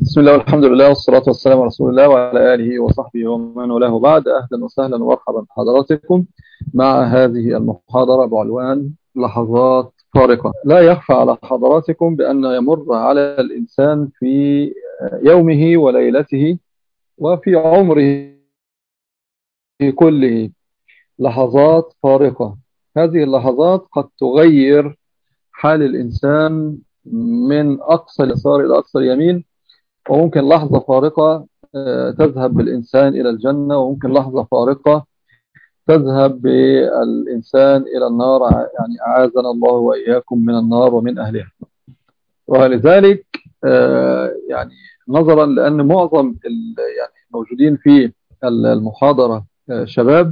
بسم الله والحمد لله والصلاة والسلام على رسول الله وعلى آله وصحبه ومن والاه بعد أهلا وسهلا ومرحبا بحضراتكم مع هذه المحاضرة بعنوان لحظات فارقة لا يخفى على حضراتكم بأن يمر على الإنسان في يومه وليلته وفي عمره كله لحظات فارقة هذه اللحظات قد تغير حال الإنسان من أقصى اليسار إلى أقصى اليمين وممكن لحظة فارقة تذهب بالإنسان إلى الجنة وممكن لحظة فارقة تذهب بالإنسان إلى النار يعني أعاذنا الله وإياكم من النار ومن أهلها ولذلك يعني نظرا لأن معظم يعني موجودين في المحاضرة شباب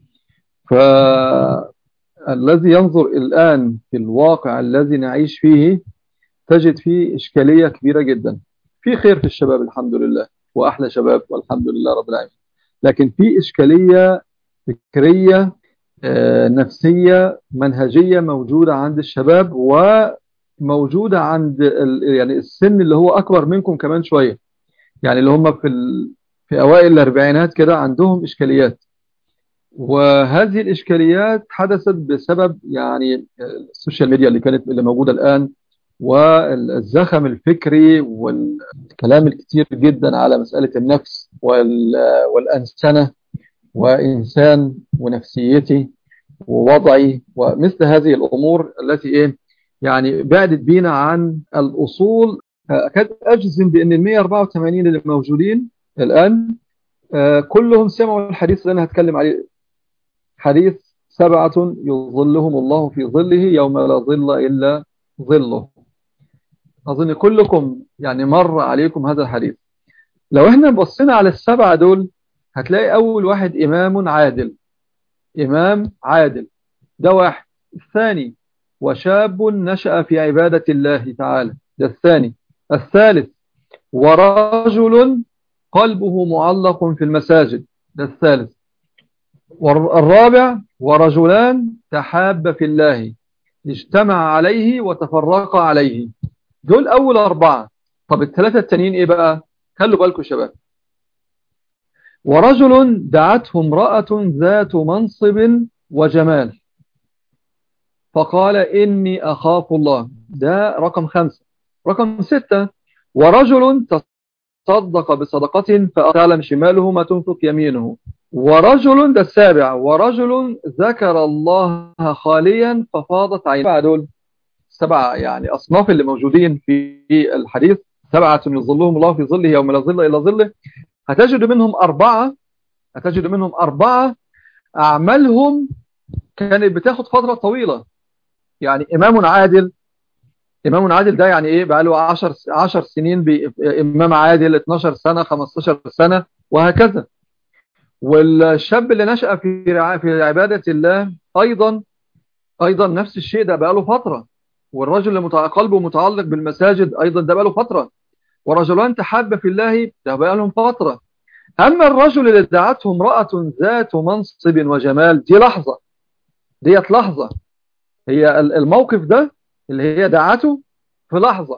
فالذي ينظر الآن في الواقع الذي نعيش فيه تجد فيه إشكالية كبيرة جدا في خير في الشباب الحمد لله وأحلى شباب والحمد لله رب العالمين لكن في إشكالية فكرية نفسية منهجية موجودة عند الشباب وموجودة عند يعني السن اللي هو أكبر منكم كمان شوية يعني اللي هم في ال... في أوائل الأربعينات كده عندهم إشكاليات وهذه الإشكاليات حدثت بسبب يعني السوشيال ميديا اللي كانت اللي موجودة الآن والزخم الفكري والكلام الكتير جدا على مسألة النفس والأنسنة وإنسان ونفسيتي ووضعي ومثل هذه الأمور التي إيه يعني بعدت بينا عن الأصول أكاد أجزم بأن ال 184 اللي موجودين الآن كلهم سمعوا الحديث اللي أنا هتكلم عليه حديث سبعة يظلهم الله في ظله يوم لا ظل إلا ظله أظن كلكم يعني مر عليكم هذا الحديث لو احنا بصينا على السبعة دول هتلاقي أول واحد إمام عادل إمام عادل ده واحد الثاني وشاب نشأ في عبادة الله تعالى ده الثاني الثالث ورجل قلبه معلق في المساجد ده الثالث والرابع ورجلان تحاب في الله اجتمع عليه وتفرق عليه دول أول أربعة طب الثلاثة التانيين إيه بقى خلوا بالكم شباب ورجل دعته امرأة ذات منصب وجمال فقال إني أخاف الله ده رقم خمسة رقم ستة ورجل تصدق بصدقة فأعلم شماله ما تنفق يمينه ورجل ده السابع ورجل ذكر الله خاليا ففاضت عينه دول سبعة يعني أصناف اللي موجودين في الحديث سبعة يظلهم الله في ظله يوم لا ظل إلا ظله هتجد منهم أربعة هتجد منهم أربعة أعمالهم كانت بتاخد فترة طويلة يعني إمام عادل إمام عادل ده يعني إيه بقى له 10 10 سنين إمام عادل 12 سنة 15 سنة وهكذا والشاب اللي نشأ في في عبادة الله أيضا أيضا نفس الشيء ده بقى له فترة والرجل اللي قلبه متعلق بالمساجد أيضا ده بقى له فترة ورجلان تحاب في الله ده بقى لهم فترة أما الرجل اللي دعته امرأة ذات منصب وجمال دي لحظة ديت لحظة هي الموقف ده اللي هي دعته في لحظة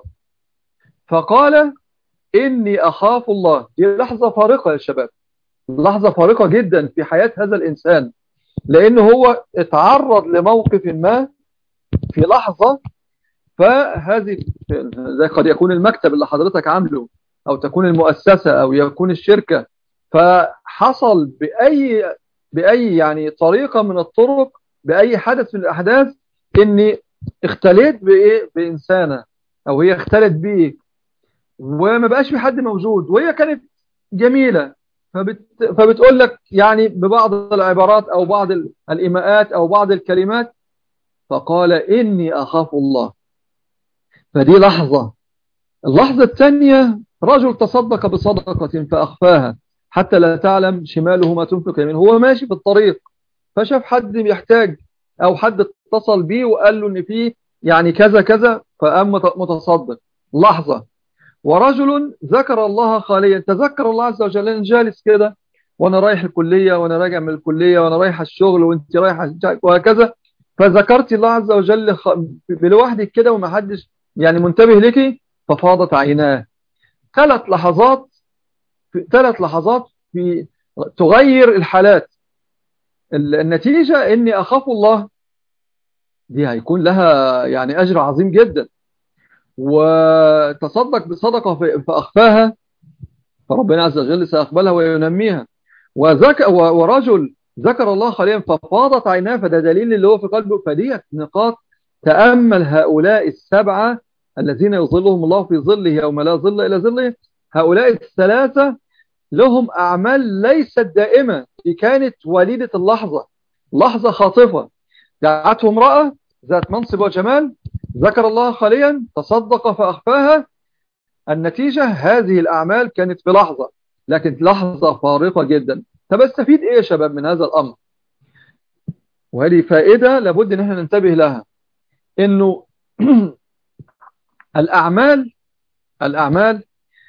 فقال إني أخاف الله دي لحظة فارقة يا شباب لحظة فارقة جدا في حياة هذا الإنسان لأنه هو اتعرض لموقف ما في لحظة فهذه زي قد يكون المكتب اللي حضرتك عامله أو تكون المؤسسة أو يكون الشركة فحصل بأي بأي يعني طريقة من الطرق بأي حدث من الأحداث إني اختليت بإيه بإنسانة أو هي اختلت بيك وما بقاش في حد موجود وهي كانت جميلة فبت فبتقول لك يعني ببعض العبارات أو بعض الإيماءات أو بعض الكلمات فقال إني أخاف الله فدي لحظة اللحظة الثانية رجل تصدق بصدقة فأخفاها حتى لا تعلم شماله ما تنفق يمينه هو ماشي في الطريق فشاف حد بيحتاج أو حد اتصل بيه وقال له إن فيه يعني كذا كذا فقام متصدق لحظة ورجل ذكر الله خاليا تذكر الله عز وجل أنا جالس كده وانا رايح الكلية وانا راجع من الكلية وانا رايح الشغل وانت رايح وهكذا فذكرت الله عز وجل بلوحدك كده وما حدش يعني منتبه لك ففاضت عيناه ثلاث لحظات في ثلاث لحظات في تغير الحالات النتيجة اني اخاف الله دي هيكون لها يعني اجر عظيم جدا وتصدق بصدقة فاخفاها فربنا عز وجل سيقبلها وينميها وذك ورجل ذكر الله خاليا ففاضت عيناه فده دليل اللي هو في قلبه فدي نقاط تأمل هؤلاء السبعة الذين يظلهم الله في ظله يوم لا ظل إلى ظله هؤلاء الثلاثة لهم أعمال ليست دائمة دي كانت وليدة اللحظة لحظة خاطفة دعته امرأة ذات منصب وجمال ذكر الله خاليا تصدق فأخفاها النتيجة هذه الأعمال كانت في لحظة لكن لحظة فارقة جدا طب استفيد ايه يا شباب من هذا الامر وهذه فائدة لابد ان احنا ننتبه لها انه الاعمال الاعمال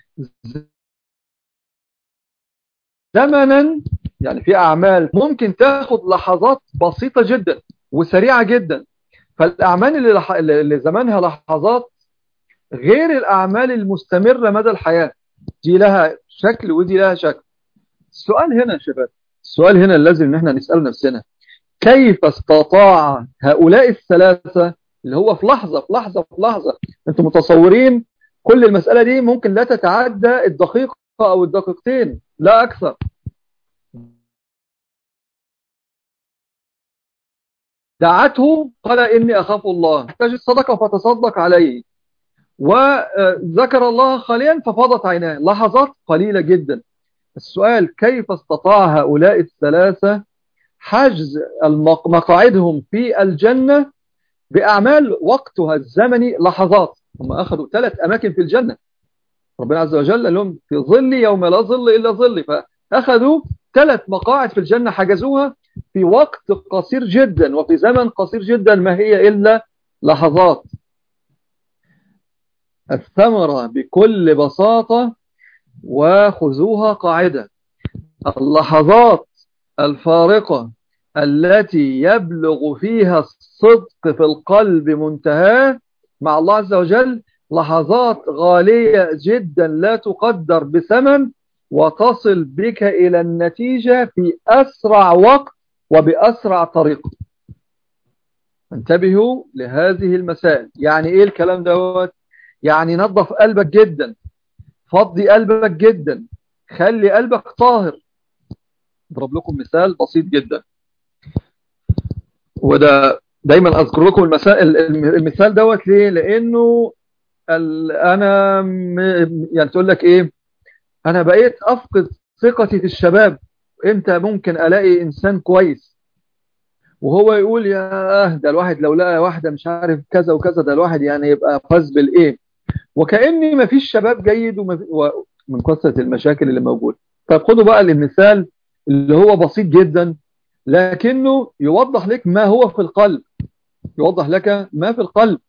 زمنا يعني في اعمال ممكن تاخد لحظات بسيطة جدا وسريعة جدا فالاعمال اللي, لح... اللي زمانها لحظات غير الاعمال المستمرة مدى الحياة دي لها شكل ودي لها شكل السؤال هنا يا شباب السؤال هنا لازم ان احنا نسأل نفسنا كيف استطاع هؤلاء الثلاثة اللي هو في لحظة في لحظة في لحظة انتم متصورين كل المسألة دي ممكن لا تتعدى الدقيقة او الدقيقتين لا اكثر دعته قال إني أخاف الله تجد صدقه فتصدق عليه وذكر الله خاليا ففاضت عيناه لحظات قليلة جدا السؤال كيف استطاع هؤلاء الثلاثة حجز مقاعدهم في الجنة بأعمال وقتها الزمني لحظات هم أخذوا ثلاث أماكن في الجنة ربنا عز وجل لهم في ظل يوم لا ظل إلا ظل فأخذوا ثلاث مقاعد في الجنة حجزوها في وقت قصير جدا وفي زمن قصير جدا ما هي إلا لحظات الثمرة بكل بساطة وخذوها قاعدة اللحظات الفارقة التي يبلغ فيها الصدق في القلب منتهاه مع الله عز وجل لحظات غالية جدا لا تقدر بثمن وتصل بك إلى النتيجة في أسرع وقت وبأسرع طريقة انتبهوا لهذه المسائل يعني إيه الكلام دوت يعني نظف قلبك جدا فضي قلبك جدا خلي قلبك طاهر اضرب لكم مثال بسيط جدا وده دايما اذكر لكم المسائل المثال دوت ليه لانه انا يعني تقول لك ايه انا بقيت افقد ثقتي في الشباب امتى ممكن الاقي انسان كويس وهو يقول يا ده الواحد لو لقى واحده مش عارف كذا وكذا ده الواحد يعني يبقى فاز بالايه وكأني ما فيش شباب جيد ومن كثرة المشاكل اللي موجودة طب خدوا بقى المثال اللي هو بسيط جدا لكنه يوضح لك ما هو في القلب يوضح لك ما في القلب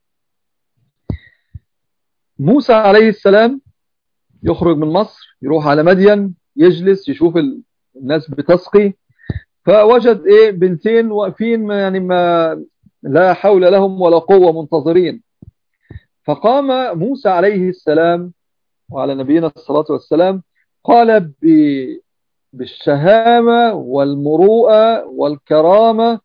موسى عليه السلام يخرج من مصر يروح على مدين يجلس يشوف الناس بتسقي فوجد ايه بنتين واقفين يعني ما لا حول لهم ولا قوة منتظرين فقام موسى عليه السلام وعلى نبينا الصلاة والسلام قال بالشهامة والمروءة والكرامة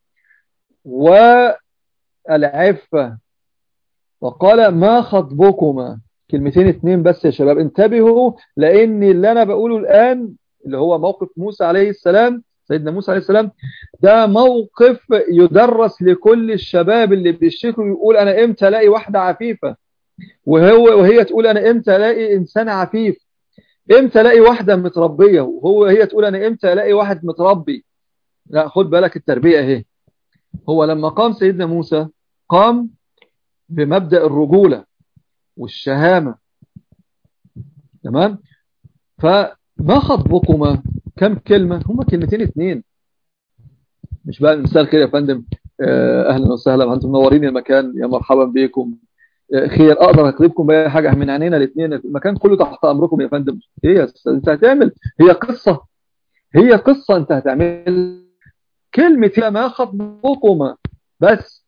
والعفة وقال ما خطبكما كلمتين اتنين بس يا شباب انتبهوا لان اللي انا بقوله الان اللي هو موقف موسى عليه السلام سيدنا موسى عليه السلام ده موقف يدرس لكل الشباب اللي بيشتكوا يقول انا امتى الاقي واحدة عفيفة وهو وهي تقول انا امتى الاقي انسان عفيف امتى الاقي واحده متربيه وهو هي تقول انا امتى الاقي واحد متربي لا خد بالك التربيه اهي هو لما قام سيدنا موسى قام بمبدا الرجوله والشهامه تمام فما خطبكما كم كلمه هما كلمتين اتنين مش بقى المثال كده يا فندم اهلا وسهلا انتم منورين المكان يا مرحبا بكم خير اقدر اكذبكم باي حاجه من عينينا الاثنين المكان كله تحت امركم يا فندم ايه يا استاذ انت هتعمل هي قصه هي قصه انت هتعمل كلمه ما خطبكما بس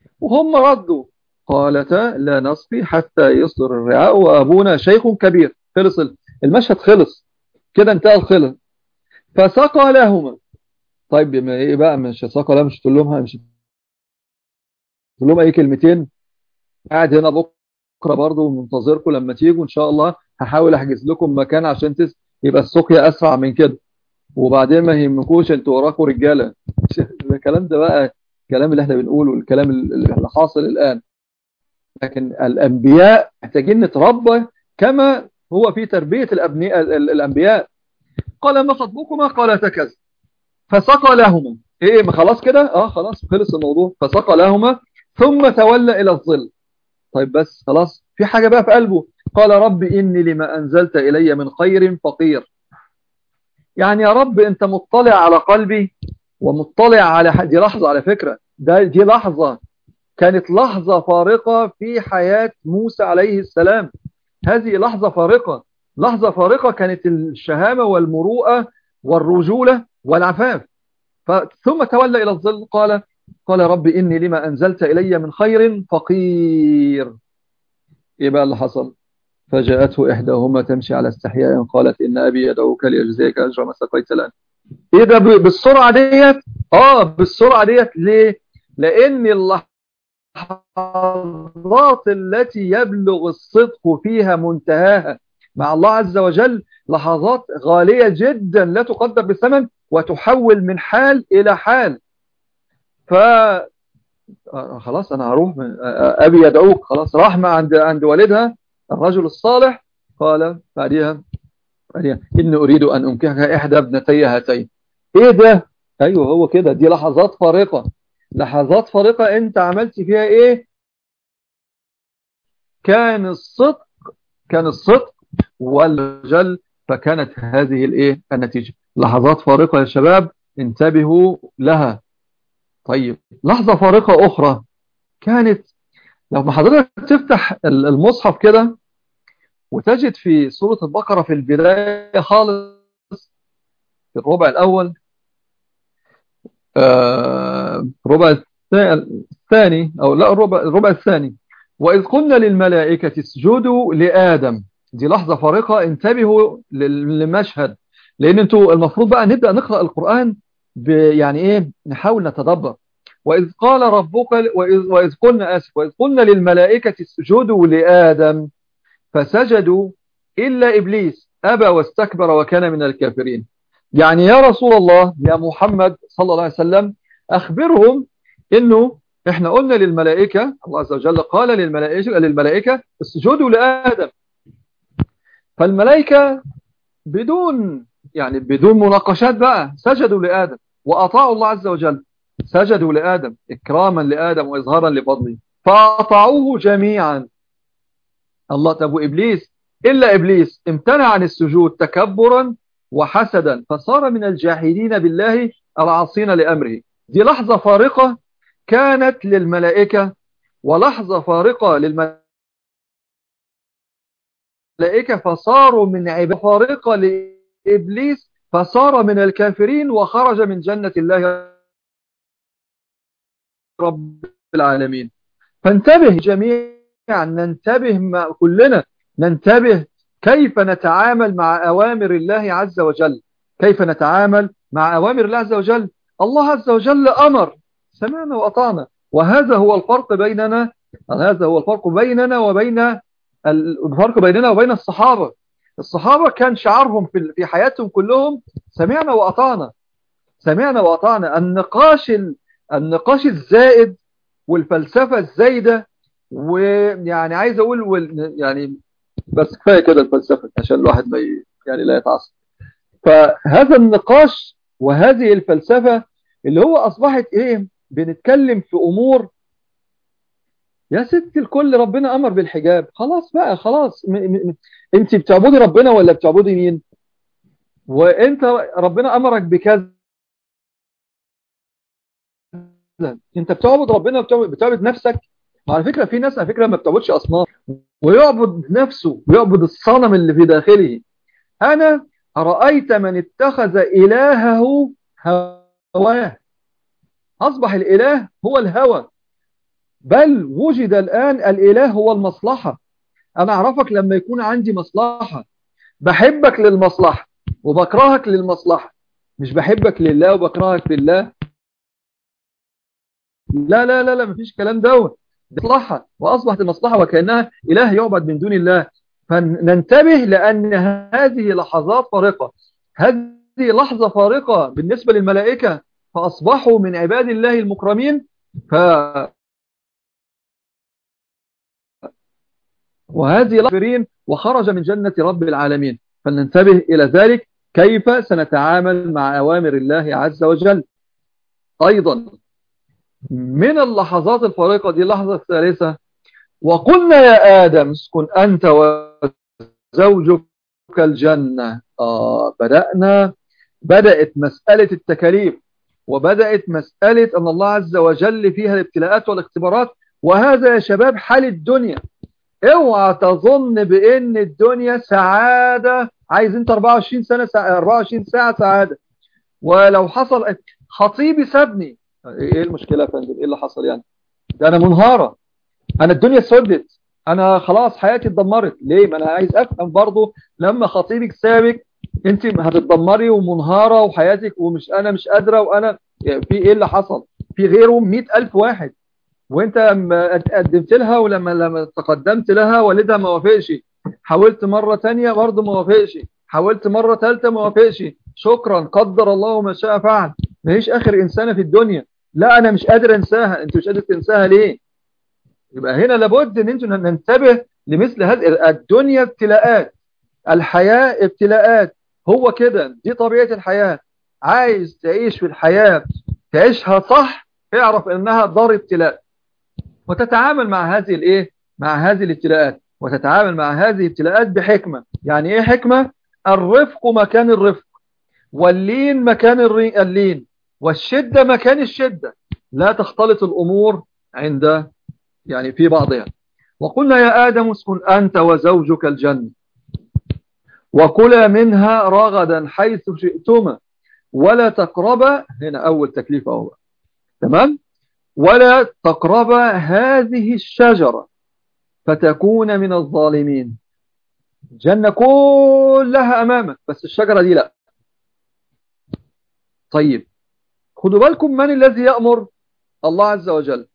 وهم ردوا قالتا لا نسقي حتى يصدر الرعاء وابونا شيخ كبير خلص المشهد خلص كده انتهى الخلص فسقى لهما طيب ما ايه بقى مش سقى لهم مش تقول لهم مش تقول لهم اي كلمتين قاعد هنا بكره برضه منتظركم لما تيجوا ان شاء الله هحاول احجز لكم مكان عشان تس... يبقى السقيا اسرع من كده وبعدين ما يهمكوش انتوا وراكم رجاله الكلام ده بقى الكلام اللي احنا بنقوله الكلام اللي حاصل الان لكن الانبياء محتاجين نتربى كما هو في تربيه الابناء الانبياء قال ما خطبكما قال كذا فسقى لهما ايه ما خلاص كده اه خلاص خلص الموضوع فسقى لهما ثم تولى الى الظل طيب بس خلاص في حاجه بقى في قلبه قال رب اني لما انزلت الي من خير فقير يعني يا رب انت مطلع على قلبي ومطلع على دي لحظه على فكره ده دي لحظه كانت لحظه فارقه في حياه موسى عليه السلام هذه لحظه فارقه لحظه فارقه كانت الشهامه والمروءه والرجوله والعفاف ثم تولى الى الظل قال قال رب اني لما انزلت الي من خير فقير ايه بقى اللي حصل فجاءته إحداهما تمشي على استحياء قالت إن أبي يدعوك ليجزيك أجر ما سقيت لنا إيه ده بالسرعة ديت آه بالسرعة ديت ليه لأن اللحظات التي يبلغ الصدق فيها منتهاها مع الله عز وجل لحظات غالية جدا لا تقدر بالثمن وتحول من حال إلى حال ف خلاص أنا هروح أبي يدعوك خلاص راح مع عند عند والدها الرجل الصالح قال بعدها بعدها إن أريد أن أنكحك إحدى ابنتي هاتين إيه ده أيوه هو كده دي لحظات فارقة لحظات فارقة أنت عملت فيها إيه كان الصدق كان الصدق والجل فكانت هذه الإيه النتيجة لحظات فارقة يا شباب انتبهوا لها طيب لحظة فارقة أخرى كانت لما حضرتك تفتح المصحف كده وتجد في سورة البقرة في البداية خالص في الربع الأول الربع الثاني أو لا الربع, الربع الثاني وإذ قلنا للملائكة اسجدوا لآدم دي لحظة فارقة انتبهوا للمشهد لأن انتوا المفروض بقى نبدأ نقرأ القرآن يعني ايه نحاول نتدبر وإذ قال ربك وإذ, وإذ قلنا آسف وإذ قلنا للملائكة اسجدوا لآدم فسجدوا إلا إبليس أبى واستكبر وكان من الكافرين يعني يا رسول الله يا محمد صلى الله عليه وسلم أخبرهم إنه إحنا قلنا للملائكة الله عز وجل قال للملائكة, للملائكة اسجدوا لآدم فالملائكة بدون يعني بدون مناقشات بقى سجدوا لآدم وأطاعوا الله عز وجل سجدوا لآدم إكراما لآدم وإظهارا لفضله فأطاعوه جميعا الله طب إبليس إلا إبليس امتنع عن السجود تكبرا وحسدا فصار من الجاحدين بالله العاصين لأمره دي لحظة فارقة كانت للملائكة ولحظة فارقة للملائكة فصاروا من عبادة فارقة لإبليس فصار من الكافرين وخرج من جنة الله رب العالمين فانتبه جميعا ننتبه مع كلنا ننتبه كيف نتعامل مع أوامر الله عز وجل كيف نتعامل مع أوامر الله عز وجل الله عز وجل أمر سمعنا وأطعنا وهذا هو الفرق بيننا هذا هو الفرق بيننا وبين الفرق بيننا وبين الصحابة الصحابة كان شعارهم في حياتهم كلهم سمعنا وأطعنا سمعنا وأطعنا النقاش النقاش الزائد والفلسفة الزايدة ويعني عايز أقول يعني بس كفاية كده الفلسفة عشان الواحد ما يعني لا يتعصب فهذا النقاش وهذه الفلسفة اللي هو أصبحت إيه بنتكلم في أمور يا ست الكل ربنا أمر بالحجاب خلاص بقى خلاص م م انت بتعبدي ربنا ولا بتعبدي مين وانت ربنا أمرك بكذا انت بتعبد ربنا بتعبد, بتعبد نفسك على فكرة في ناس على فكرة ما بتعبدش أصنام ويعبد نفسه ويعبد الصنم اللي في داخله أنا رأيت من اتخذ إلهه هواه أصبح الإله هو الهوى بل وجد الآن الإله هو المصلحة أنا أعرفك لما يكون عندي مصلحة بحبك للمصلحة وبكرهك للمصلحة مش بحبك لله وبكرهك لله لا لا لا لا مفيش كلام دوت مصلحة وأصبحت المصلحة وكأنها إله يعبد من دون الله فننتبه لأن هذه لحظات فارقة هذه لحظة فارقة بالنسبة للملائكة فأصبحوا من عباد الله المكرمين ف وهذه لحظة وخرج من جنة رب العالمين فلننتبه إلى ذلك كيف سنتعامل مع أوامر الله عز وجل أيضا من اللحظات الفارقة دي اللحظة الثالثة وقلنا يا آدم اسكن أنت وزوجك الجنة آه بدأنا بدأت مسألة التكاليف وبدأت مسألة أن الله عز وجل فيها الابتلاءات والاختبارات وهذا يا شباب حال الدنيا اوعى تظن بان الدنيا سعادة عايز انت 24 سنة ساعة 24 ساعة سعادة ولو حصل خطيبي سابني ايه المشكلة يا فندم ايه اللي حصل يعني ده انا منهارة انا الدنيا سودت انا خلاص حياتي اتدمرت ليه ما انا عايز افهم برضو لما خطيبك سابك انت هتتدمري ومنهارة وحياتك ومش انا مش قادرة وانا في ايه اللي حصل في غيره 100000 واحد وانت قدمت لها ولما لما تقدمت لها والدها ما وافقش حاولت مرة تانية برضه ما وافقش حاولت مرة ثالثه ما وافقش شكرا قدر الله ما شاء فعل ما هيش اخر انسانة في الدنيا لا انا مش قادر انساها انت مش قادر تنساها ليه يبقى هنا لابد ان انتم ننتبه لمثل هذه الدنيا ابتلاءات الحياة ابتلاءات هو كده دي طبيعة الحياة عايز تعيش في الحياة تعيشها صح اعرف انها دار ابتلاء وتتعامل مع هذه الايه مع هذه الابتلاءات وتتعامل مع هذه الابتلاءات بحكمة يعني ايه حكمة الرفق مكان الرفق واللين مكان اللين والشدة مكان الشدة لا تختلط الأمور عند يعني في بعضها وقلنا يا آدم اسكن أنت وزوجك الجنة وكلا منها رغدا حيث شئتما ولا تقربا هنا أول تكليف أهو تمام ولا تقرب هذه الشجرة فتكون من الظالمين الجنة كلها أمامك بس الشجرة دي لا طيب خدوا بالكم من الذي يأمر الله عز وجل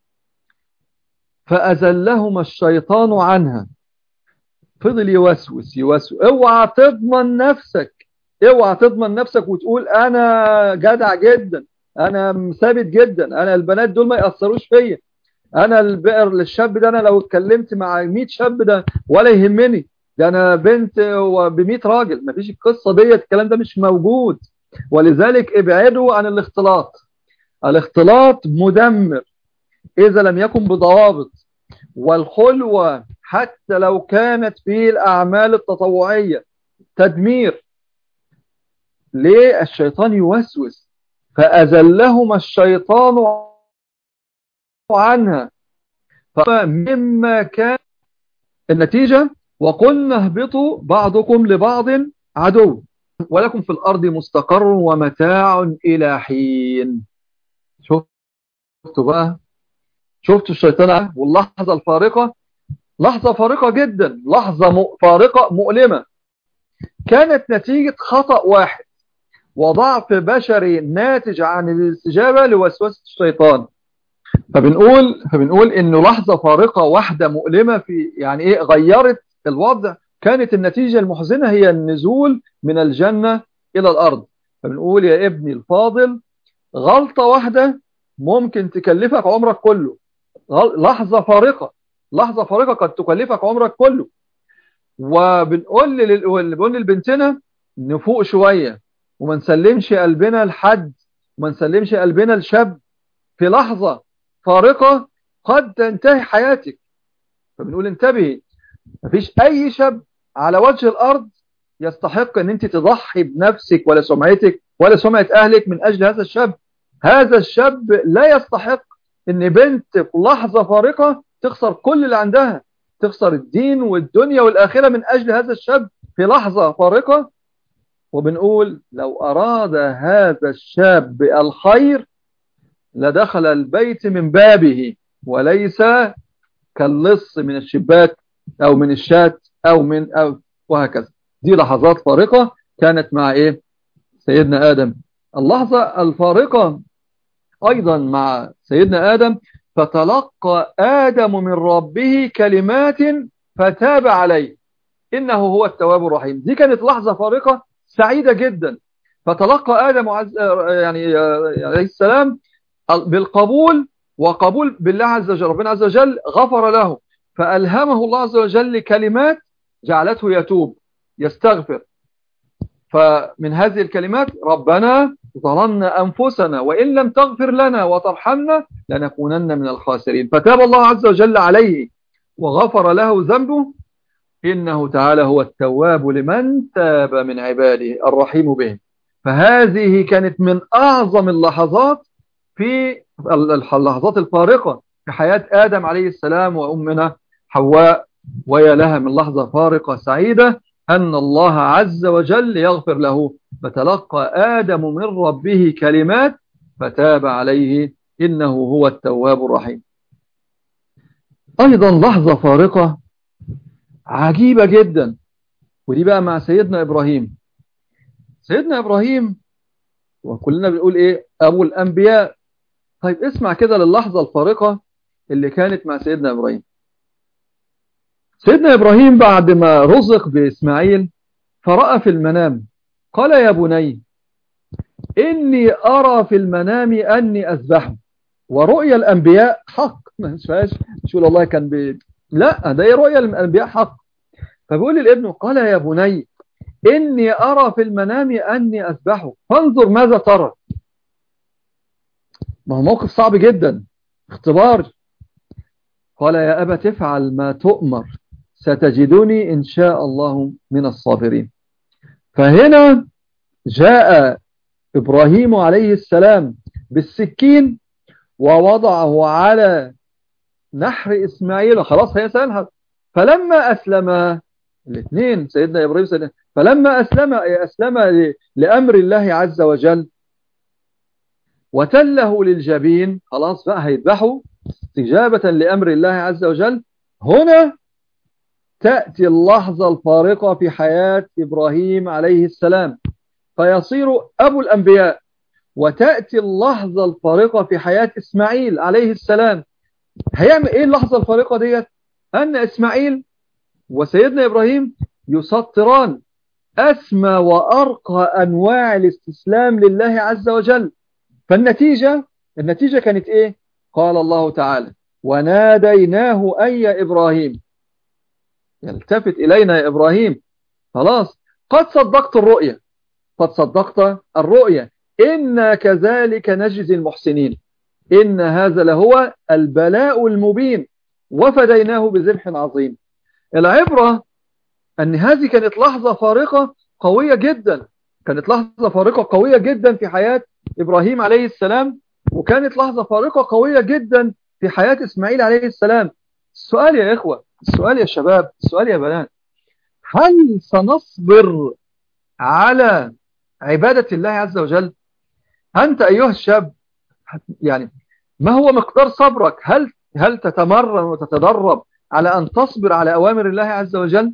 فأزلهما الشيطان عنها فضل يوسوس يوسوس اوعى تضمن نفسك اوعى تضمن نفسك وتقول انا جدع جدا انا ثابت جدا انا البنات دول ما ياثروش فيا انا البئر للشاب ده انا لو اتكلمت مع 100 شاب ده ولا يهمني ده انا بنت ب 100 راجل مفيش القصه ديت الكلام ده مش موجود ولذلك ابعدوا عن الاختلاط الاختلاط مدمر اذا لم يكن بضوابط والخلوه حتى لو كانت في الاعمال التطوعيه تدمير ليه الشيطان يوسوس فأزلهما الشيطان عنها فمما كان النتيجة وقلنا اهبطوا بعضكم لبعض عدو ولكم في الأرض مستقر ومتاع إلى حين شفتوا بقى شفتوا الشيطان واللحظة الفارقة لحظة فارقة جدا لحظة فارقة مؤلمة كانت نتيجة خطأ واحد وضعف بشري ناتج عن الاستجابة لوسوسة الشيطان فبنقول فبنقول انه لحظة فارقة واحدة مؤلمة في يعني ايه غيرت الوضع كانت النتيجة المحزنة هي النزول من الجنة الى الارض فبنقول يا ابني الفاضل غلطة واحدة ممكن تكلفك عمرك كله لحظة فارقة لحظة فارقة قد تكلفك عمرك كله وبنقول بنقول لبنتنا نفوق شوية وما نسلمش قلبنا لحد وما نسلمش قلبنا لشاب في لحظة فارقة قد تنتهي حياتك فبنقول انتبهي مفيش أي شاب على وجه الأرض يستحق أن أنت تضحي بنفسك ولا سمعتك ولا سمعة أهلك من أجل هذا الشاب هذا الشاب لا يستحق أن بنت في لحظة فارقة تخسر كل اللي عندها تخسر الدين والدنيا والآخرة من أجل هذا الشاب في لحظة فارقة وبنقول لو أراد هذا الشاب الخير لدخل البيت من بابه وليس كاللص من الشباك أو من الشات أو من أو وهكذا دي لحظات فارقة كانت مع إيه سيدنا آدم اللحظة الفارقة أيضا مع سيدنا آدم فتلقى آدم من ربه كلمات فتاب عليه إنه هو التواب الرحيم دي كانت لحظة فارقة سعيدة جدا فتلقى آدم عز يعني عليه السلام بالقبول وقبول بالله عز وجل ربنا عز وجل غفر له فألهمه الله عز وجل كلمات جعلته يتوب يستغفر فمن هذه الكلمات ربنا ظلمنا أنفسنا وإن لم تغفر لنا وترحمنا لنكونن من الخاسرين فتاب الله عز وجل عليه وغفر له ذنبه إنه تعالى هو التواب لمن تاب من عباده الرحيم بهم فهذه كانت من أعظم اللحظات في اللحظات الفارقة في حياة آدم عليه السلام وأمنا حواء ويا لها من لحظة فارقة سعيدة أن الله عز وجل يغفر له فتلقى آدم من ربه كلمات فتاب عليه إنه هو التواب الرحيم أيضا لحظة فارقة عجيبة جدا ودي بقى مع سيدنا إبراهيم سيدنا إبراهيم وكلنا بنقول إيه أبو الأنبياء طيب اسمع كده للحظة الفارقة اللي كانت مع سيدنا إبراهيم سيدنا إبراهيم بعد ما رزق بإسماعيل فرأى في المنام قال يا بني إني أرى في المنام أني أذبحه ورؤيا الأنبياء حق ما فيهاش مش يقول الله كان بي... لا ده رؤيا الأنبياء حق فبيقول لابنه قال يا بني إني أرى في المنام أني أذبحه فانظر ماذا ترى ما هو موقف صعب جدا اختبار قال يا أبا تفعل ما تؤمر ستجدني إن شاء الله من الصابرين فهنا جاء إبراهيم عليه السلام بالسكين ووضعه على نحر إسماعيل وخلاص هي سألها فلما أسلم الاثنين سيدنا إبراهيم سيدنا فلما أسلم أسلم لأمر الله عز وجل وتله للجبين خلاص بقى هيذبحوا استجابة لأمر الله عز وجل هنا تأتي اللحظة الفارقة في حياة إبراهيم عليه السلام فيصير أبو الأنبياء وتأتي اللحظة الفارقة في حياة إسماعيل عليه السلام هيعمل إيه اللحظة الفارقة ديت أن إسماعيل وسيدنا إبراهيم يسطران أسمى وأرقى أنواع الاستسلام لله عز وجل فالنتيجة النتيجة كانت إيه قال الله تعالى وناديناه أي إبراهيم يلتفت إلينا يا إبراهيم خلاص قد صدقت الرؤية قد صدقت الرؤية إنا كذلك نجزي المحسنين إن هذا لهو البلاء المبين وفديناه بذبح عظيم العبرة أن هذه كانت لحظة فارقة قوية جدا كانت لحظة فارقة قوية جدا في حياة إبراهيم عليه السلام وكانت لحظة فارقة قوية جدا في حياة إسماعيل عليه السلام السؤال يا إخوة السؤال يا شباب السؤال يا بنات هل سنصبر على عبادة الله عز وجل أنت أيها الشاب يعني ما هو مقدار صبرك هل هل تتمرن وتتدرب على أن تصبر على أوامر الله عز وجل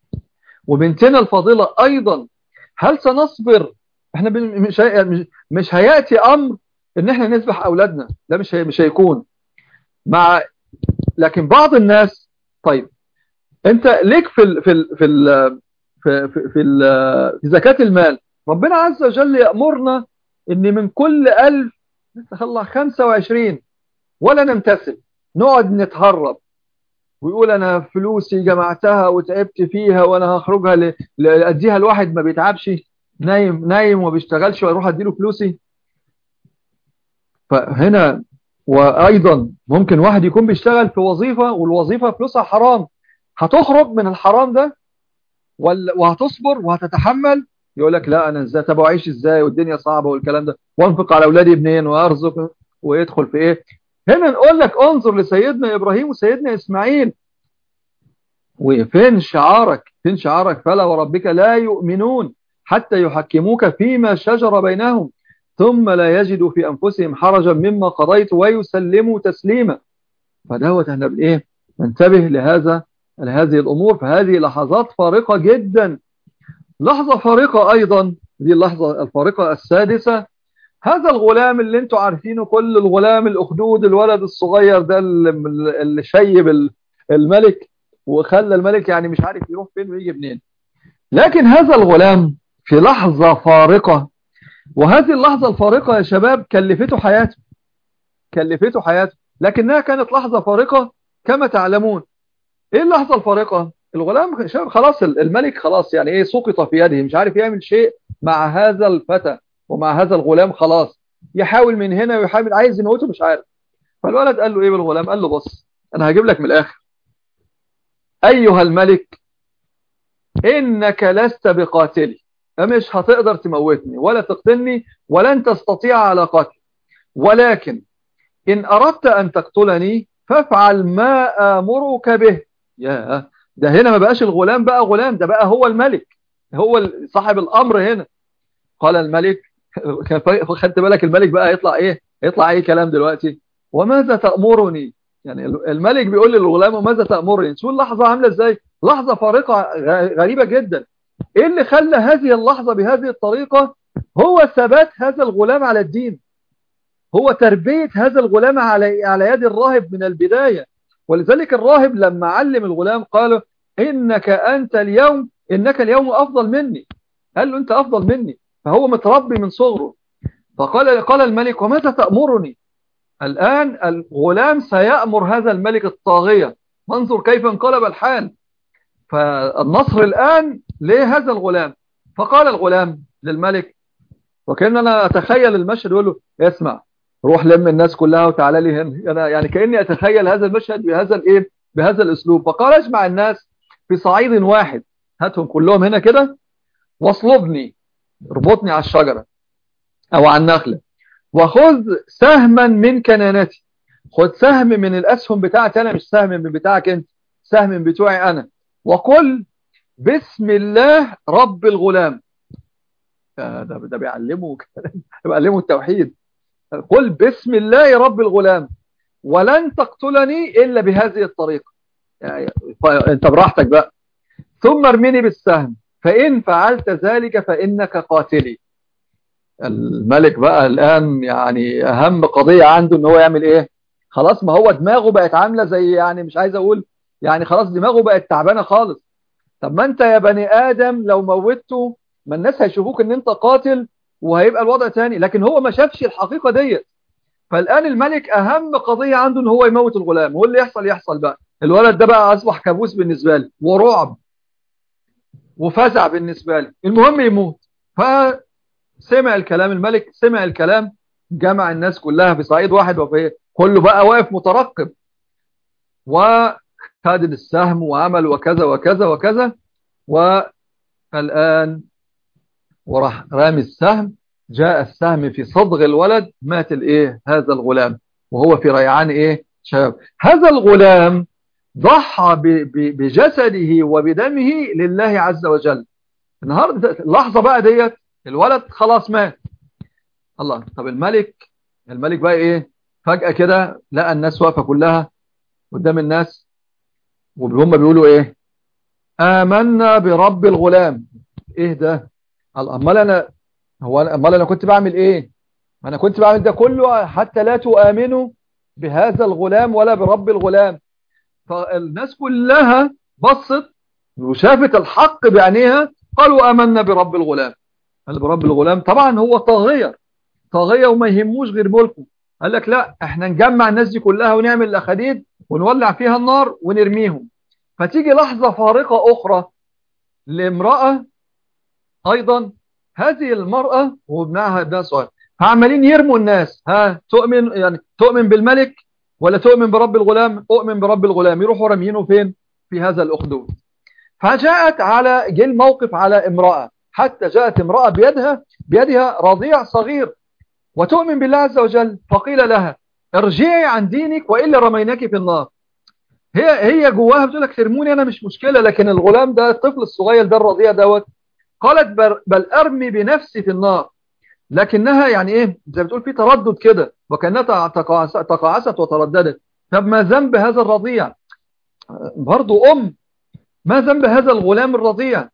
وبنتنا الفاضلة أيضا هل سنصبر احنا مش مش هياتي امر ان احنا نذبح اولادنا ده مش هي مش هيكون مع لكن بعض الناس طيب انت ليك في ال في ال في ال في في, في, في زكاة المال ربنا عز وجل يأمرنا ان من كل ألف نطلع 25 ولا نمتثل نقعد نتهرب ويقول انا فلوسي جمعتها وتعبت فيها وانا هخرجها لأديها الواحد ما بيتعبش نايم نايم وما بيشتغلش واروح اديله فلوسي فهنا وايضا ممكن واحد يكون بيشتغل في وظيفة والوظيفة فلوسها حرام هتخرج من الحرام ده وهتصبر وهتتحمل يقول لك لا انا ازاي طب اعيش ازاي والدنيا صعبة والكلام ده وانفق على اولادي منين وارزق ويدخل في ايه هنا نقول لك انظر لسيدنا ابراهيم وسيدنا اسماعيل وفين شعارك فين شعارك فلا وربك لا يؤمنون حتى يحكموك فيما شجر بينهم ثم لا يجدوا في أنفسهم حرجا مما قضيت ويسلموا تسليما فدوت احنا بالايه ننتبه لهذا لهذه الأمور فهذه لحظات فارقة جدا لحظة فارقة أيضا دي اللحظة الفارقة السادسة هذا الغلام اللي انتوا عارفينه كل الغلام الأخدود الولد الصغير ده اللي شيب الملك وخلى الملك يعني مش عارف يروح فين ويجي منين لكن هذا الغلام في لحظة فارقة وهذه اللحظة الفارقة يا شباب كلفته حياته كلفته حياته لكنها كانت لحظة فارقة كما تعلمون ايه اللحظة الفارقة الغلام شباب خلاص الملك خلاص يعني ايه سقط في يده مش عارف يعمل شيء مع هذا الفتى ومع هذا الغلام خلاص يحاول من هنا ويحاول عايز يموته مش عارف فالولد قال له ايه بالغلام قال له بص انا هجيب لك من الاخر ايها الملك انك لست بقاتلي مش هتقدر تموتني ولا تقتلني ولن تستطيع على قتل ولكن إن أردت أن تقتلني فافعل ما آمرك به يا ده هنا ما بقاش الغلام بقى غلام ده بقى هو الملك هو صاحب الأمر هنا قال الملك خدت بالك الملك بقى يطلع إيه يطلع أي كلام دلوقتي وماذا تأمرني يعني الملك بيقول للغلام وماذا تأمرني شو اللحظة عاملة ازاي لحظة فارقة غريبة جدا ايه اللي خلى هذه اللحظة بهذه الطريقة هو ثبات هذا الغلام على الدين هو تربية هذا الغلام على على يد الراهب من البداية ولذلك الراهب لما علم الغلام قال إنك أنت اليوم إنك اليوم أفضل مني قال له أنت أفضل مني فهو متربي من صغره فقال قال الملك وماذا تأمرني الآن الغلام سيأمر هذا الملك الطاغية منظر كيف انقلب الحال فالنصر الآن لهذا الغلام فقال الغلام للملك وكأن أنا أتخيل المشهد يقول له اسمع روح لم الناس كلها وتعالى لي هنا أنا يعني كأني أتخيل هذا المشهد بهذا الإيه بهذا الأسلوب فقال اجمع الناس في صعيد واحد هاتهم كلهم هنا كده واصلبني اربطني على الشجرة أو على النخلة وخذ سهما من كنانتي خذ سهم من الأسهم بتاعتي أنا مش سهم من بتاعك أنت سهم من بتوعي أنا وقل بسم الله رب الغلام ده ده بيعلمه بيعلمه التوحيد قل بسم الله رب الغلام ولن تقتلني إلا بهذه الطريقة يعني انت براحتك بقى ثم ارمني بالسهم فإن فعلت ذلك فإنك قاتلي الملك بقى الآن يعني أهم قضية عنده ان هو يعمل إيه خلاص ما هو دماغه بقت عاملة زي يعني مش عايز أقول يعني خلاص دماغه بقت تعبانة خالص طب ما انت يا بني آدم لو موتته ما الناس هيشوفوك ان انت قاتل وهيبقى الوضع تاني لكن هو ما شافش الحقيقة ديت فالآن الملك أهم قضية عنده ان هو يموت الغلام هو اللي يحصل يحصل بقى الولد ده بقى أصبح كابوس بالنسبة لي ورعب وفزع بالنسبة لي المهم يموت فسمع الكلام الملك سمع الكلام جمع الناس كلها في صعيد واحد وفي كله بقى واقف مترقب وخد السهم وعمل وكذا وكذا وكذا والآن وراح رامي السهم جاء السهم في صدغ الولد مات الايه هذا الغلام وهو في ريعان ايه شباب هذا الغلام ضحى بجسده وبدمه لله عز وجل النهارده اللحظه بقى ديت الولد خلاص مات الله طب الملك الملك بقى ايه فجأة كده لقى الناس واقفه كلها قدام الناس وهم بيقولوا ايه آمنا برب الغلام ايه ده امال انا هو امال انا كنت بعمل ايه ما انا كنت بعمل ده كله حتى لا تؤمنوا بهذا الغلام ولا برب الغلام فالناس كلها بصت وشافت الحق بعينيها قالوا آمنا برب الغلام قال برب الغلام طبعا هو طاغية طاغية وما يهموش غير ملكه قال لك لا احنا نجمع الناس دي كلها ونعمل الأخديد ونولع فيها النار ونرميهم فتيجي لحظة فارقة أخرى لامرأة أيضا هذه المرأة وابنها ابنها صغير فعمالين يرموا الناس ها تؤمن يعني تؤمن بالملك ولا تؤمن برب الغلام أؤمن برب الغلام يروحوا رميينه فين في هذا الأخدود فجاءت على جه الموقف على امرأة حتى جاءت امرأة بيدها بيدها رضيع صغير وتؤمن بالله عز وجل فقيل لها ارجعي عن دينك وإلا رميناك في النار هي هي جواها بتقول لك ترموني انا مش مشكلة لكن الغلام ده الطفل الصغير ده الرضيع دوت قالت بل ارمي بنفسي في النار لكنها يعني ايه زي بتقول في تردد كده وكانها تقاعست وترددت طب ما ذنب هذا الرضيع برضو ام ما ذنب هذا الغلام الرضيع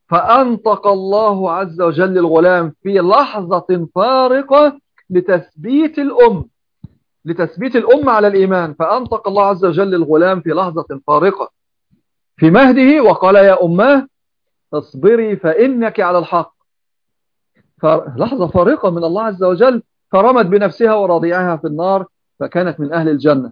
فأنطق الله عز وجل الغلام في لحظة فارقة لتثبيت الأم لتثبيت الأم على الإيمان فأنطق الله عز وجل الغلام في لحظة فارقة في مهده وقال يا أماه اصبري فإنك على الحق فلحظة فارقة من الله عز وجل فرمت بنفسها ورضيعها في النار فكانت من أهل الجنة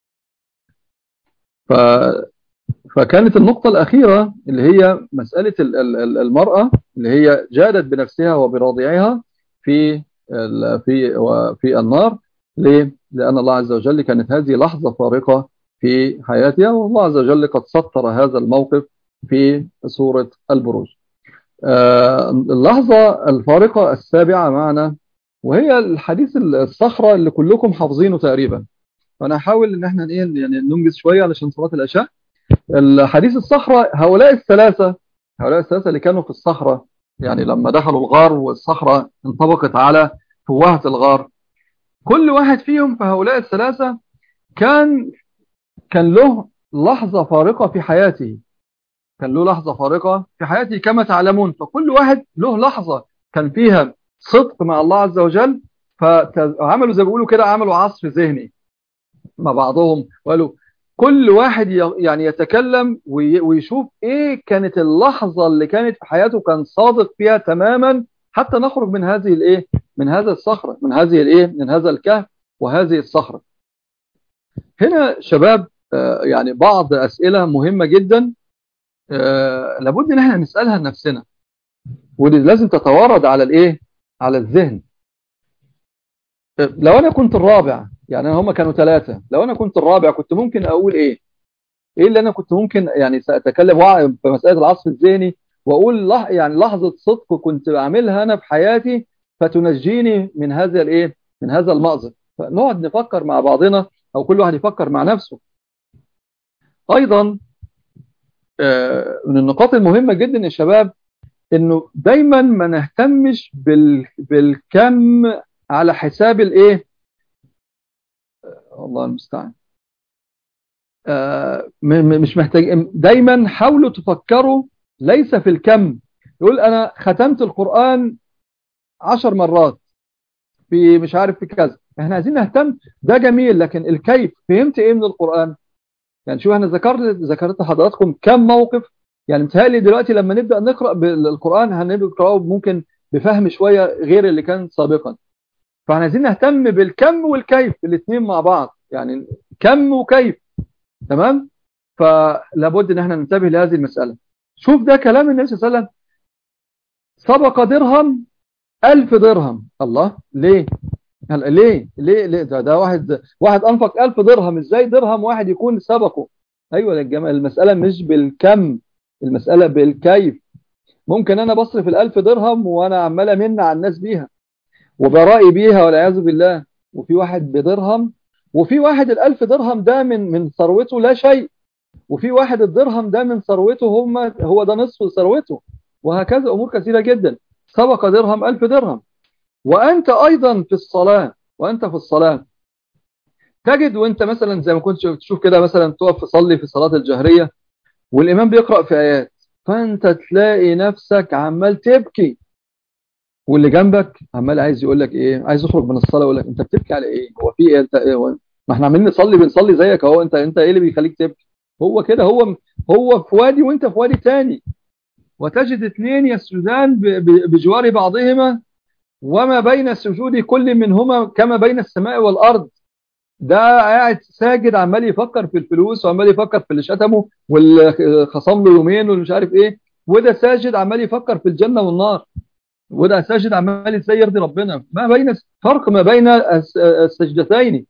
ف... فكانت النقطة الأخيرة اللي هي مسألة المرأة اللي هي جادت بنفسها وبرضيعها في في في النار ليه؟ لأن الله عز وجل كانت هذه لحظة فارقة في حياتها والله عز وجل قد سطر هذا الموقف في سورة البروج آه، اللحظة الفارقة السابعة معنا وهي الحديث الصخرة اللي كلكم حافظينه تقريبا فأنا أحاول إن احنا إيه يعني ننجز شوية علشان صلاة العشاء الحديث الصخرة هؤلاء الثلاثة هؤلاء الثلاثة اللي كانوا في الصخرة يعني لما دخلوا الغار والصخرة انطبقت على فوهة الغار كل واحد فيهم في هؤلاء الثلاثة كان كان له لحظة فارقة في حياته كان له لحظة فارقة في حياته كما تعلمون فكل واحد له لحظة كان فيها صدق مع الله عز وجل فعملوا زي ما بيقولوا كده عملوا عصف ذهني مع بعضهم وقالوا كل واحد يعني يتكلم ويشوف ايه كانت اللحظة اللي كانت في حياته كان صادق فيها تماما حتى نخرج من هذه الايه من هذا الصخرة من هذه الايه من هذا الكهف وهذه الصخرة هنا شباب يعني بعض أسئلة مهمة جدا لابد ان احنا نسألها لنفسنا ودي لازم تتوارد على الايه على الذهن لو انا كنت الرابع يعني هم كانوا ثلاثة لو انا كنت الرابع كنت ممكن اقول ايه ايه اللي انا كنت ممكن يعني ساتكلم في مسألة العصف الذهني واقول لح يعني لحظة صدق كنت بعملها انا في حياتي فتنجيني من هذا الايه من هذا المأزق فنقعد نفكر مع بعضنا او كل واحد يفكر مع نفسه ايضا من النقاط المهمة جدا يا شباب انه دايما ما نهتمش بال... بالكم على حساب الايه الله المستعان آه مش محتاج دايما حاولوا تفكروا ليس في الكم يقول انا ختمت القرآن عشر مرات في مش عارف في كذا احنا عايزين نهتم ده جميل لكن الكيف فهمت ايه من القرآن يعني شوف انا ذكرت ذكرت لحضراتكم كم موقف يعني متهيألي دلوقتي لما نبدأ نقرأ بالقرآن هنبدأ نقرأه ممكن بفهم شوية غير اللي كان سابقا فاحنا عايزين نهتم بالكم والكيف الاثنين مع بعض يعني كم وكيف تمام فلابد ان احنا ننتبه لهذه المسألة شوف ده كلام النبي صلى الله عليه وسلم سبق درهم ألف درهم الله ليه ليه ليه ليه ده, ده واحد واحد أنفق ألف درهم ازاي درهم واحد يكون سبقه ايوه يا جماعه المسألة مش بالكم المسألة بالكيف ممكن انا بصرف الألف درهم وانا عمال امن على الناس بيها وبرائي بيها والعياذ بالله وفي واحد بدرهم وفي واحد الألف درهم ده من من ثروته لا شيء وفي واحد الدرهم ده من ثروته هم هو ده نصف ثروته وهكذا أمور كثيرة جدا سبق درهم ألف درهم وأنت أيضا في الصلاة وأنت في الصلاة تجد وانت مثلا زي ما كنت تشوف كده مثلا تقف تصلي في الصلاة الجهرية والإمام بيقرأ في آيات فأنت تلاقي نفسك عمال تبكي واللي جنبك عمال عايز يقول لك ايه عايز يخرج من الصلاه يقول لك انت بتبكي على ايه هو في ايه انت ايه هو ما احنا عمالين نصلي بنصلي زيك اهو انت انت ايه اللي بيخليك تبكي هو كده هو هو في وادي وانت في وادي تاني وتجد اثنين يسجدان بجوار بعضهما وما بين السجود كل منهما كما بين السماء والارض ده قاعد ساجد عمال يفكر في الفلوس وعمال يفكر في اللي شتمه واللي خصم له يومين واللي مش عارف ايه وده ساجد عمال يفكر في الجنه والنار وده ساجد عمال ازاي يرضي ربنا ما بين فرق ما بين السجدتين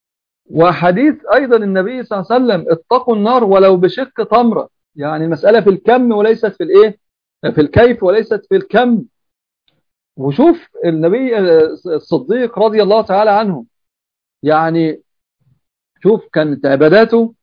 وحديث ايضا النبي صلى الله عليه وسلم اتقوا النار ولو بشق تمره يعني المساله في الكم وليست في الايه في الكيف وليست في الكم وشوف النبي الصديق رضي الله تعالى عنه يعني شوف كانت عباداته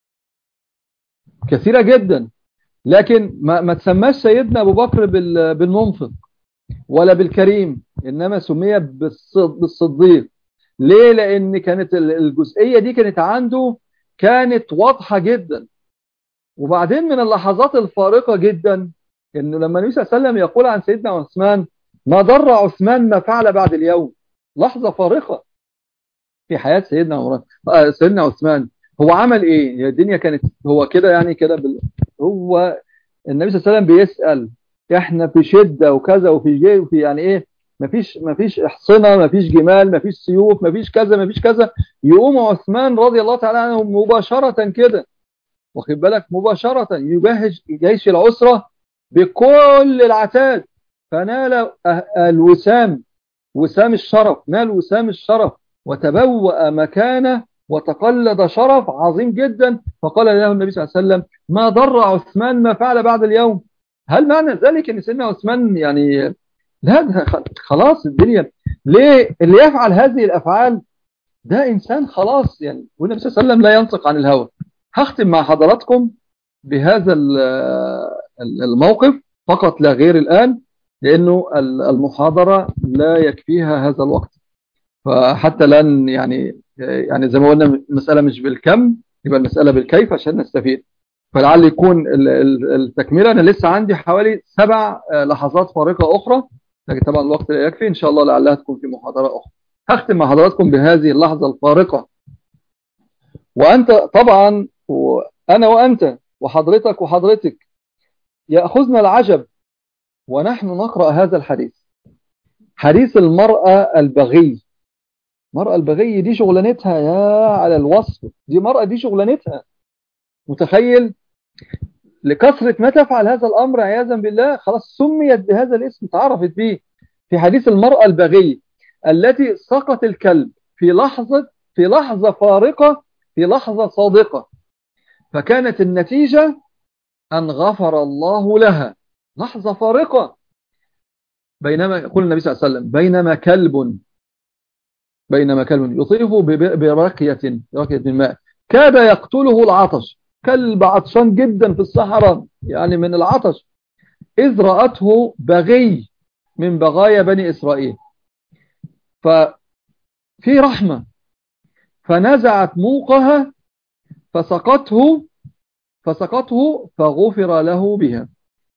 كثيره جدا لكن ما, ما تسماش سيدنا ابو بكر بالمنفق ولا بالكريم إنما سمي بالصديق ليه لأن كانت الجزئية دي كانت عنده كانت واضحة جدا وبعدين من اللحظات الفارقة جدا انه لما النبي صلى الله عليه وسلم يقول عن سيدنا عثمان ما ضر عثمان ما فعل بعد اليوم لحظة فارقة في حياة سيدنا عمران آه سيدنا عثمان هو عمل ايه هي الدنيا كانت هو كده يعني كده بال... هو النبي صلى الله عليه وسلم بيسأل احنا في شدة وكذا وفي جي وفي يعني ايه مفيش مفيش احصنة مفيش جمال مفيش سيوف مفيش كذا مفيش كذا يقوم عثمان رضي الله تعالى عنه مباشرة كده واخد بالك مباشرة يجهز جيش العسرة بكل العتاد فنال الوسام وسام الشرف نال وسام الشرف وتبوأ مكانه وتقلد شرف عظيم جدا فقال له النبي صلى الله عليه وسلم ما ضر عثمان ما فعل بعد اليوم هل معنى ذلك ان سيدنا عثمان يعني لا خلاص الدنيا ليه اللي يفعل هذه الافعال ده انسان خلاص يعني والنبي صلى الله عليه وسلم لا ينطق عن الهوى هختم مع حضراتكم بهذا الموقف فقط لا غير الآن لأنه المحاضرة لا يكفيها هذا الوقت فحتى لن يعني يعني زي ما قلنا المسألة مش بالكم يبقى المسألة بالكيف عشان نستفيد فلعل يكون التكملة أنا لسه عندي حوالي سبع لحظات فارقة أخرى لكن طبعا الوقت لا يكفي إن شاء الله لعلها تكون في محاضرة أخرى هختم مع حضراتكم بهذه اللحظة الفارقة وأنت طبعا وأنا وأنت وحضرتك وحضرتك يأخذنا العجب ونحن نقرأ هذا الحديث حديث المرأة البغي المرأة البغي دي شغلانتها يا على الوصف دي مرأة دي شغلانتها متخيل لكثرة ما تفعل هذا الأمر عياذا بالله خلاص سميت بهذا الاسم تعرفت به في حديث المرأة البغي التي سقط الكلب في لحظة في لحظة فارقة في لحظة صادقة فكانت النتيجة أن غفر الله لها لحظة فارقة بينما يقول النبي صلى الله عليه وسلم بينما كلب بينما كلب يطيف برقية برقية من ماء كاد يقتله العطش كلب عطشان جدا في الصحراء يعني من العطش إذ رأته بغي من بغايا بني إسرائيل ففي رحمة فنزعت موقها فسقته فسقطه فغفر له بها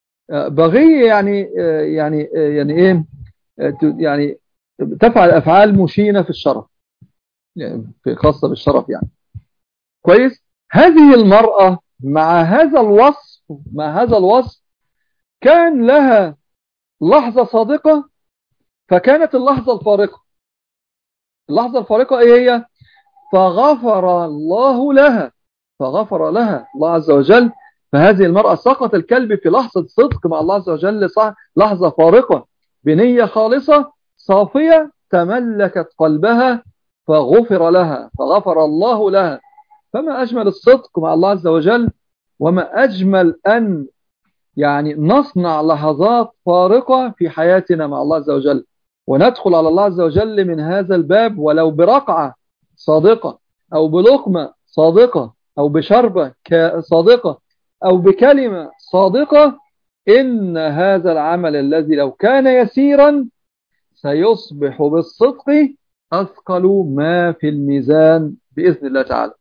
بغي يعني يعني يعني ايه يعني تفعل افعال مشينه في الشرف يعني خاصه بالشرف يعني كويس هذه المراه مع هذا الوصف مع هذا الوصف كان لها لحظه صادقه فكانت اللحظه الفارقه اللحظه الفارقه ايه هي فغفر الله لها فغفر لها الله عز وجل فهذه المرأة سقط الكلب في لحظة صدق مع الله عز وجل لحظة فارقة بنية خالصة صافية تملكت قلبها فغفر لها فغفر الله لها فما أجمل الصدق مع الله عز وجل وما أجمل أن يعني نصنع لحظات فارقة في حياتنا مع الله عز وجل وندخل على الله عز وجل من هذا الباب ولو برقعة صادقة أو بلقمة صادقة أو بشربة صادقة أو بكلمة صادقة إن هذا العمل الذي لو كان يسيرا سيصبح بالصدق أثقل ما في الميزان بإذن الله تعالى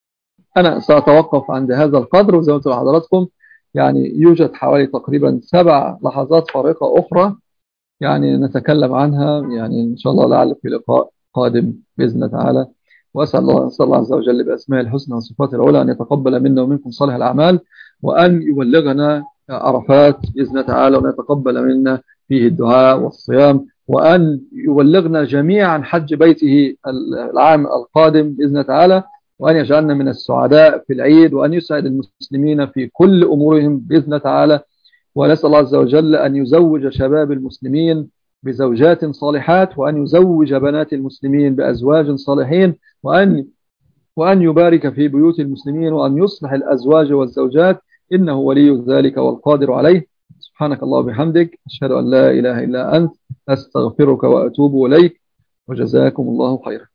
أنا سأتوقف عند هذا القدر وزي ما قلت لحضراتكم يعني يوجد حوالي تقريبا سبع لحظات فارقة أخرى يعني نتكلم عنها يعني إن شاء الله لعل في لقاء قادم بإذن الله تعالى وأسأل الله, أسأل الله عز وجل بأسماء الحسنى وصفات العلى أن يتقبل منا ومنكم صالح الأعمال وأن يبلغنا عرفات بإذن الله تعالى وأن يتقبل منا فيه الدعاء والصيام وأن يبلغنا جميعا حج بيته العام القادم بإذن الله تعالى وأن يجعلنا من السعداء في العيد وأن يسعد المسلمين في كل أمورهم بإذن الله تعالى ونسأل الله عز وجل أن يزوج شباب المسلمين بزوجات صالحات وأن يزوج بنات المسلمين بأزواج صالحين وأن وأن يبارك في بيوت المسلمين وأن يصلح الأزواج والزوجات إنه ولي ذلك والقادر عليه سبحانك الله وبحمدك أشهد أن لا إله إلا أنت أستغفرك وأتوب إليك وجزاكم الله خيرا